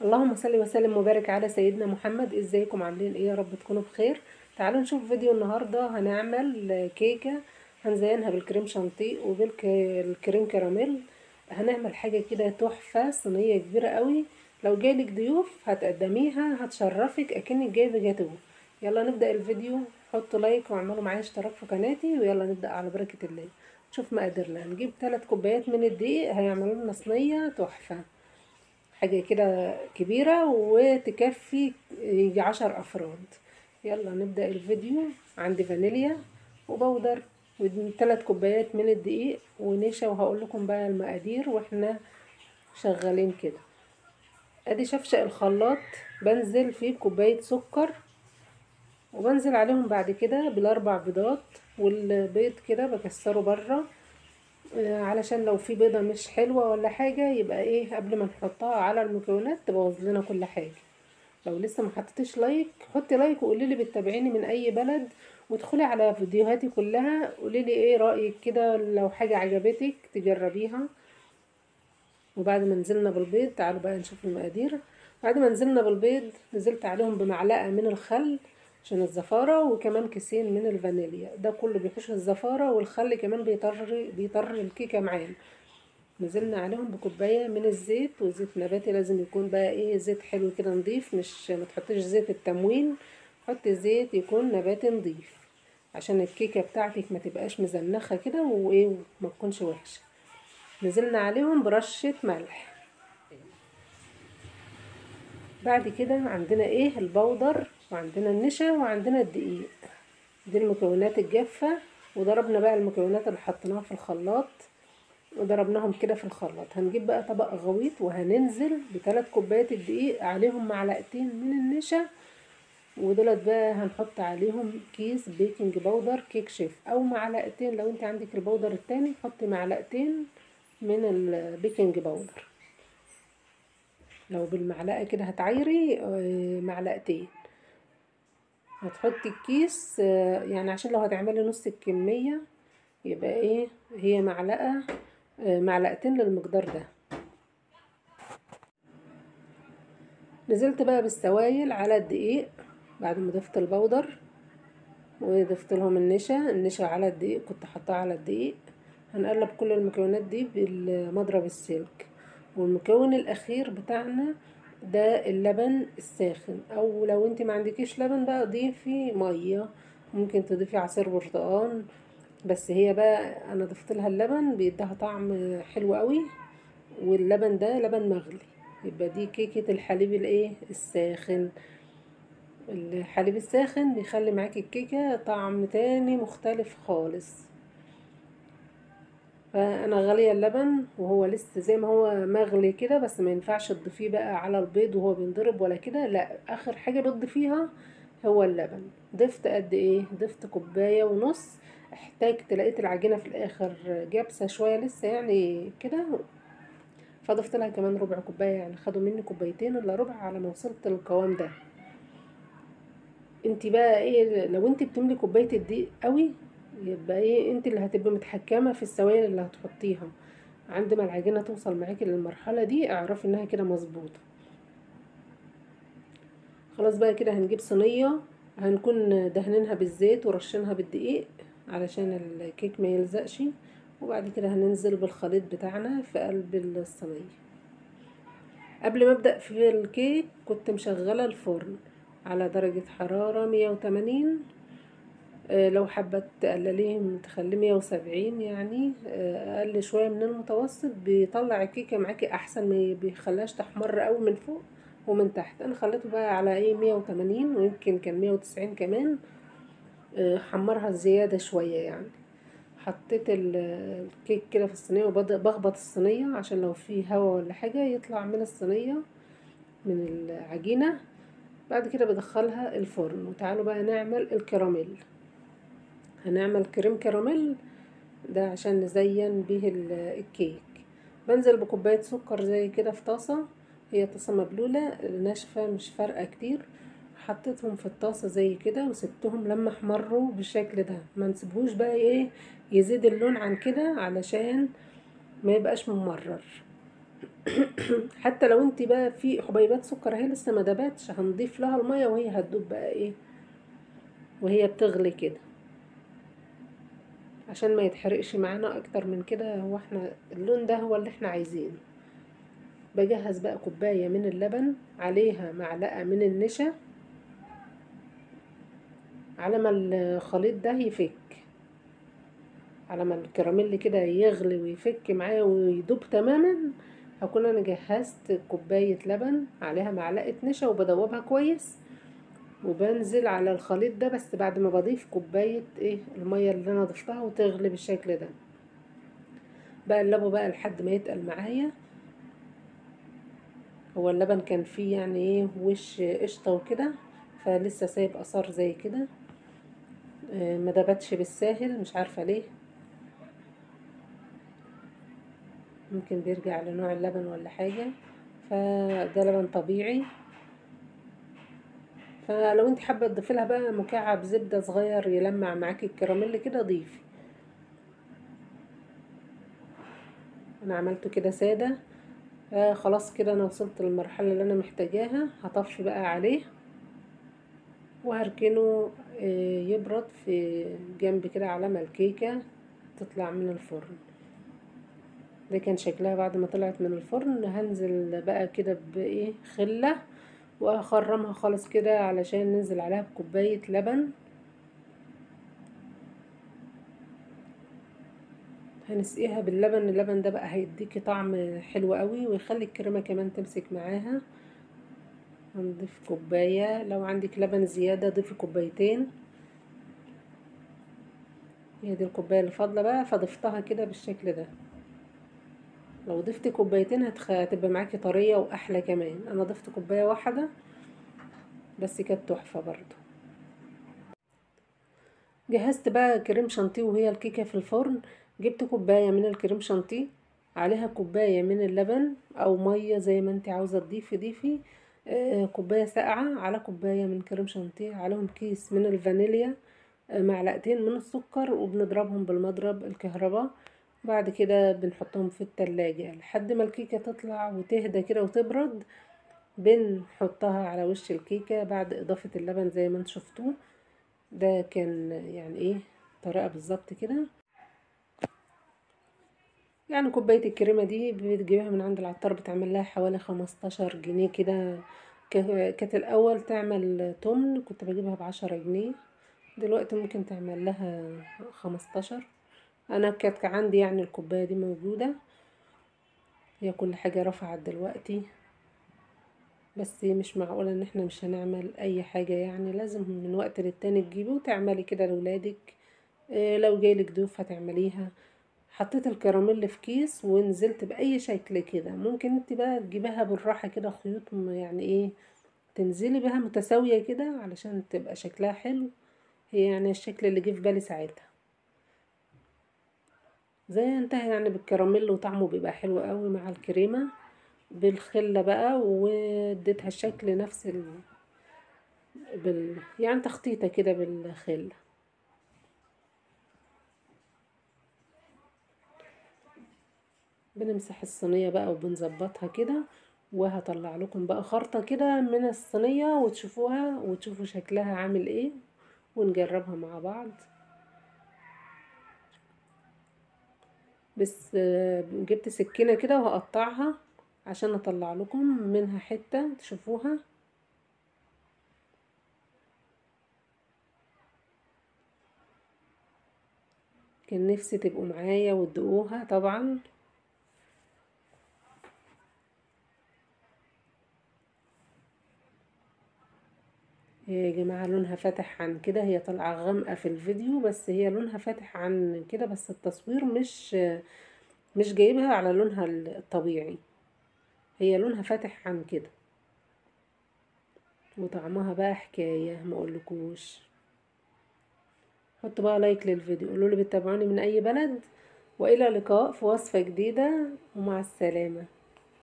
اللهم صل وسلم وبارك على سيدنا محمد ازيكم عاملين ايه يا رب تكونوا بخير تعالوا نشوف فيديو النهارده هنعمل كيكه هنزينها بالكريم شانتيه وبالكريم كراميل هنعمل حاجه كده تحفه صينيه كبيره قوي لو جالك ضيوف هتقدميها هتشرفك اكنك جايبه جاتوه يلا نبدا الفيديو حطوا لايك واعملوا معايا اشتراك في قناتي ويلا نبدا على بركه الله شوف مقاديرنا هنجيب 3 كوبايات من الدقيق هيعملوا لنا صينيه تحفه حاجة كده كبيرة وتكفي يجي عشر أفراد يلا نبدأ الفيديو عندي فانيليا وبودر وثلاث كوبايات من الدقيق ونشا وهقول لكم بقى المقادير واحنا شغالين كده ادي شفشق الخلاط بنزل فيه كوباية سكر وبنزل عليهم بعد كده بالاربع بيضات والبيض كده بكسره بره علشان لو في بيضة مش حلوة ولا حاجة يبقى ايه قبل ما نحطها على المكونات تبوظ لنا كل حاجة لو لسه ما حطيتش لايك حطي لايك وقولي لي بتتابعيني من اي بلد وادخلي على فيديوهاتي كلها قولي لي ايه رأيك كده لو حاجة عجبتك تجربيها وبعد ما نزلنا بالبيض تعالوا بقى نشوف المقادير بعد ما نزلنا بالبيض نزلت عليهم بمعلقة من الخل عشان الزفارة وكمان كيسين من الفانيليا ده كله بيحوش الزفارة والخل كمان بيطر بيطر الكيكة معانا نزلنا عليهم بكوباية من الزيت وزيت نباتي لازم يكون بقى ايه زيت حلو كده نضيف مش ما تحطيش زيت التموين حطي زيت يكون نباتي نضيف عشان الكيكة بتاعتك ما تبقاش مزنخة كده وايه ما تكونش وحشة نزلنا عليهم برشة ملح بعد كده عندنا ايه البودر وعندنا النشا وعندنا الدقيق دي المكونات الجافة وضربنا بقى المكونات اللي حطيناها في الخلاط وضربناهم كده في الخلاط هنجيب بقى طبق غويط وهننزل بثلاث كوبايات الدقيق عليهم معلقتين من النشا ودولت بقى هنحط عليهم كيس بيكنج باودر كيك شيف او معلقتين لو انت عندك البودر التاني حطي معلقتين من البيكنج باودر لو بالمعلقة كده هتعيري معلقتين هتحطي الكيس يعني عشان لو هتعملي نص الكمية يبقى ايه هي معلقة معلقتين للمقدار ده نزلت بقى بالسوايل على الدقيق بعد ما ضفت البودر وضفت لهم النشا النشا على الدقيق كنت حطاه على الدقيق هنقلب كل المكونات دي بالمضرب السلك والمكون الاخير بتاعنا ده اللبن الساخن او لو انت ما عندكيش لبن بقى ضيفي ميه ممكن تضيفي عصير برتقال بس هي بقى انا ضفت لها اللبن بيديها طعم حلو قوي واللبن ده لبن مغلي يبقى دي كيكه الحليب الايه الساخن الحليب الساخن بيخلي معاكي الكيكه طعم تاني مختلف خالص فانا غاليه اللبن وهو لسه زي ما هو مغلي كده بس ما ينفعش تضيفيه بقى على البيض وهو بينضرب ولا كده لا اخر حاجه بتضيفيها هو اللبن ضفت قد ايه ضفت كوبايه ونص احتاجت لقيت العجينه في الاخر جابسه شويه لسه يعني كده فضفت لها كمان ربع كوبايه يعني خدوا مني كوبايتين الا ربع على ما وصلت للقوام ده انت بقى ايه لو انت بتملي كوبايه الدقيق قوي يبقى ايه انت اللي هتبقى متحكمة في السوائل اللي هتحطيها عندما العجينة توصل معاكي للمرحلة دي اعرفي انها كده مظبوطة خلاص بقى كده هنجيب صينية هنكون دهنينها بالزيت ورشينها بالدقيق علشان الكيك ما يلزقش وبعد كده هننزل بالخليط بتاعنا في قلب الصينية قبل ما ابدأ في الكيك كنت مشغلة الفرن على درجة حرارة مية وتمانين لو حابة تقلليه تخليه مية وسبعين يعني اقل شوية من المتوسط بيطلع الكيكة معاكي احسن ما بيخليهاش تحمر قوي من فوق ومن تحت انا خليته بقى على ايه مية وتمانين ويمكن كان مية وتسعين كمان حمرها زيادة شوية يعني حطيت الكيك كده في الصينية وبخبط الصينية عشان لو في هوا ولا حاجة يطلع من الصينية من العجينة بعد كده بدخلها الفرن وتعالوا بقى نعمل الكراميل هنعمل كريم كراميل ده عشان نزين به الكيك بنزل بكوباية سكر زي كده في طاسة هي طاسة مبلولة ناشفة مش فارقة كتير حطيتهم في الطاسة زي كده وسبتهم لما احمروا بالشكل ده ما نسيبهوش بقى ايه يزيد اللون عن كده علشان ما يبقاش ممرر حتى لو انت بقى في حبيبات سكر اهي لسه ما دبتش هنضيف لها الميه وهي هتدوب بقى ايه وهي بتغلي كده عشان ما يتحرقش معانا اكتر من كده هو احنا اللون ده هو اللي احنا عايزينه بجهز بقى كوبايه من اللبن عليها معلقه من النشا على ما الخليط ده يفك على ما الكراميل كده يغلي ويفك معايا ويدوب تماما هكون انا جهزت كوبايه لبن عليها معلقه نشا وبدوبها كويس وبنزل على الخليط ده بس بعد ما بضيف كوبايه ايه الميه اللي انا ضفتها وتغلي بالشكل ده بقلبه بقى لحد ما يتقل معايا هو اللبن كان فيه يعني ايه وش قشطه وكده فلسه سايب اثار زي كده آه، ما دبتش بالساهل مش عارفه ليه ممكن بيرجع لنوع اللبن ولا حاجه فده لبن طبيعي فلو انت حابه تضيفي لها بقى مكعب زبده صغير يلمع معاكي الكراميل كده ضيفي انا عملته كده ساده آه خلاص كده انا وصلت للمرحله اللي انا محتاجاها هطفي بقى عليه وهركنه آه يبرد في جنب كده على ما الكيكه تطلع من الفرن ده كان شكلها بعد ما طلعت من الفرن هنزل بقى كده بايه خله واخرمها خالص كده علشان ننزل عليها بكوبايه لبن هنسقيها باللبن اللبن ده بقى هيديكي طعم حلو قوي ويخلي الكريمه كمان تمسك معاها هنضيف كوبايه لو عندك لبن زياده ضيفي كوبايتين هي دي الكوبايه اللي فاضله بقى فضفتها كده بالشكل ده لو ضفت كوبايتين هتخ... هتبقى معاكي طريه واحلى كمان انا ضفت كوبايه واحده بس كانت تحفه برضو جهزت بقى كريم شانتيه وهي الكيكه في الفرن جبت كوبايه من الكريم شانتيه عليها كوبايه من اللبن او ميه زي ما انت عاوزه تضيفي ضيفي آه كوبايه ساقعه على كوبايه من كريم شانتيه عليهم كيس من الفانيليا آه معلقتين من السكر وبنضربهم بالمضرب الكهرباء بعد كده بنحطهم في التلاجة لحد ما الكيكة تطلع وتهدى كده وتبرد بنحطها على وش الكيكة بعد إضافة اللبن زي ما انتم شفتوه ده كان يعني ايه طريقة بالظبط كده يعني كوباية الكريمة دي بتجيبها من عند العطار بتعمل لها حوالي خمستاشر جنيه كده كانت الأول تعمل تمن كنت بجيبها بعشرة جنيه دلوقتي ممكن تعمل لها خمستاشر انا كانت عندي يعني الكوبايه دي موجوده هي كل حاجه رفعت دلوقتي بس مش معقولة ان احنا مش هنعمل اي حاجة يعني لازم من وقت للتاني تجيبي وتعملي كده لولادك إيه لو جايلك ضيوف هتعمليها حطيت الكراميل في كيس ونزلت باي شكل كده ممكن انت بقى تجيبها بالراحة كده خيوط يعني ايه تنزلي بها متساوية كده علشان تبقى شكلها حلو هي يعني الشكل اللي جه في بالي ساعتها زي انتهى يعني بالكراميل وطعمه بيبقى حلو قوي مع الكريمه بالخله بقى واديتها الشكل نفس ال... بال... يعني تخطيطه كده بالخله بنمسح الصينيه بقى وبنظبطها كده وهطلع لكم بقى خرطه كده من الصينيه وتشوفوها وتشوفوا شكلها عامل ايه ونجربها مع بعض بس جبت سكينة كده وهقطعها عشان اطلع لكم منها حتة تشوفوها كان نفسي تبقوا معايا وتدوقوها طبعا يا جماعة لونها فاتح عن كده هي طالعة غامقة في الفيديو بس هي لونها فاتح عن كده بس التصوير مش مش جايبها على لونها الطبيعي هي لونها فاتح عن كده وطعمها بقى حكاية ما اقولكوش حطوا بقى لايك للفيديو قولوا لي بتتابعوني من اي بلد والى اللقاء في وصفة جديدة ومع السلامة